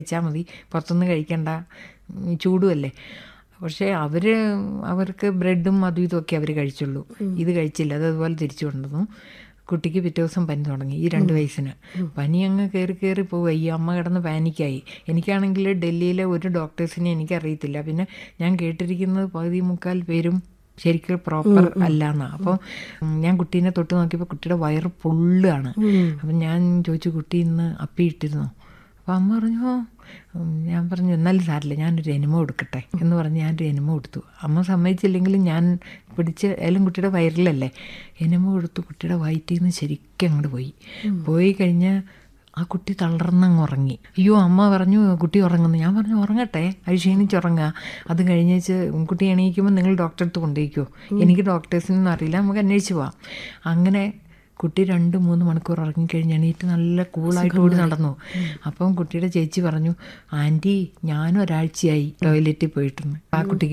കഴിച്ചാൽ മതി പുറത്തുനിന്ന് കഴിക്കണ്ട ഉം, ചൂടുമല്ലേ പക്ഷേ അവർ അവർക്ക് ബ്രെഡും അതും ഇതുമൊക്കെ അവർ കഴിച്ചുള്ളൂ ഇത് കഴിച്ചില്ല അത് അതുപോലെ തിരിച്ചു കൊണ്ടുവന്നു കുട്ടിക്ക് പിറ്റേ ദിവസം പനി തുടങ്ങി ഈ രണ്ട് വയസ്സിന് പനി അങ്ങ് കയറി കയറി പോവുക ഈ അമ്മ കിടന്ന് പാനിക്കായി എനിക്കാണെങ്കിൽ ഡൽഹിയിലെ ഒരു ഡോക്ടേഴ്സിനെ എനിക്കറിയത്തില്ല പിന്നെ ഞാൻ കേട്ടിരിക്കുന്നത് പകുതി മുക്കാൽ പേരും ശരിക്കും പ്രോപ്പർ അല്ല എന്നാ അപ്പോൾ ഞാൻ കുട്ടീനെ തൊട്ട് നോക്കിയപ്പോൾ കുട്ടിയുടെ വയറ് പൊള്ളുകയാണ് അപ്പം ഞാൻ ചോദിച്ചു കുട്ടി ഇന്ന് അപ്പി ഇട്ടിരുന്നോ അപ്പോൾ അമ്മ പറഞ്ഞു "ഓ." ഉം, ഞാൻ പറഞ്ഞു എന്നാലും സാരില്ല ഞാനൊരു എനിമ കൊടുക്കട്ടെ എന്ന് പറഞ്ഞ് ഞാനൊരു എനിമ കൊടുത്തു അമ്മ സമ്മതിച്ചില്ലെങ്കിലും ഞാൻ പിടിച്ച് ഏലും കുട്ടിയുടെ വയറിലല്ലേ എനിമ കൊടുത്തു കുട്ടിയുടെ വയറ്റിൽ നിന്ന് ശരിക്കും അങ്ങോട്ട് പോയി പോയി കഴിഞ്ഞ് ആ കുട്ടി തളർന്നങ്ങ് ഉറങ്ങി അയ്യോ അമ്മ പറഞ്ഞു കുട്ടി ഉറങ്ങുന്നു ഞാൻ പറഞ്ഞു ഉറങ്ങട്ടെ അത് ക്ഷീണിച്ചുറങ്ങുക അത് കഴിഞ്ഞേച്ച് കുട്ടി എണീക്കുമ്പോൾ നിങ്ങൾ ഡോക്ടറെ അടുത്ത് കൊണ്ടുപോയിക്കോ എനിക്ക് ഡോക്ടേഴ്സിനൊന്നും അറിയില്ല നമുക്ക് അന്വേഷിച്ച് പോവാം അങ്ങനെ കുട്ടി രണ്ട് മൂന്ന് മണിക്കൂർ ഉറങ്ങിക്കഴിഞ്ഞ് എണീറ്റ് നല്ല കൂളായിട്ട് ഓടി നടന്നു അപ്പം കുട്ടിയുടെ ചേച്ചി പറഞ്ഞു ആൻറ്റി ഞാനും ഒരാഴ്ചയായി ടോയ്ലറ്റിൽ പോയിട്ടെന്ന് ആ കുട്ടിക്ക്